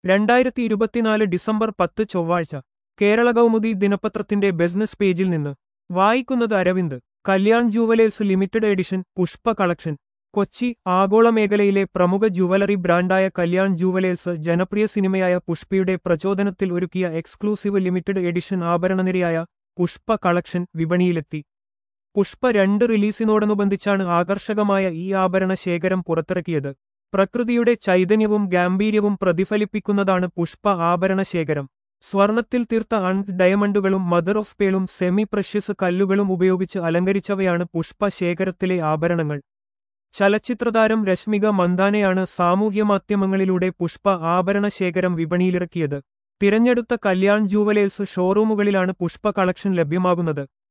രണ്ടായിരത്തി ഇരുപത്തിനാല് ഡിസംബർ പത്ത് ചൊവ്വാഴ്ച കേരള കൗമുദി ദിനപത്രത്തിന്റെ ബിസിനസ് പേജിൽ നിന്ന് വായിക്കുന്നത് Aravind Kalyan jewellers limited edition Pushpa collection Kochi ആഗോള മേഖലയിലെ പ്രമുഖ ജുവലറി ബ്രാൻഡായ കല്യാൺ ജുവലേഴ്സ് ജനപ്രിയ സിനിമയായ പുഷ്പയുടെ പ്രചോദനത്തിൽ ഒരുക്കിയ എക്സ്ക്ലൂസീവ് ലിമിറ്റഡ് എഡിഷൻ ആഭരണനിരയായ പുഷ്പ കളക്ഷൻ വിപണിയിലെത്തി പുഷ്പ രണ്ട് റിലീസിനോടനുബന്ധിച്ചാണ് ആകർഷകമായ ഈ ആഭരണ ശേഖരം പുറത്തിറക്കിയത് പ്രകൃതിയുടെ ചൈതന്യവും ഗാംഭീര്യവും പ്രതിഫലിപ്പിക്കുന്നതാണ് പുഷ്പ ആഭരണ ശേഖരം സ്വർണത്തിൽ തീർത്ത അൺ ഡയമണ്ടുകളും മദർ ഓഫ് പേളും സെമി പ്രഷ്യസ് കല്ലുകളും ഉപയോഗിച്ച് അലങ്കരിച്ചവയാണ് പുഷ്പ ശേഖരത്തിലെ ആഭരണങ്ങൾ ചലച്ചിത്രതാരം രശ്മിക മന്ദാനയാണ് സാമൂഹ്യമാധ്യമങ്ങളിലൂടെ പുഷ്പ ആഭരണ ശേഖരം വിപണിയിലിറക്കിയത് തിരഞ്ഞെടുത്ത കല്യാൺ ജൂവലേഴ്സ് ഷോറൂമുകളിലാണ് പുഷ്പ കളക്ഷൻ ലഭ്യമാകുന്നത്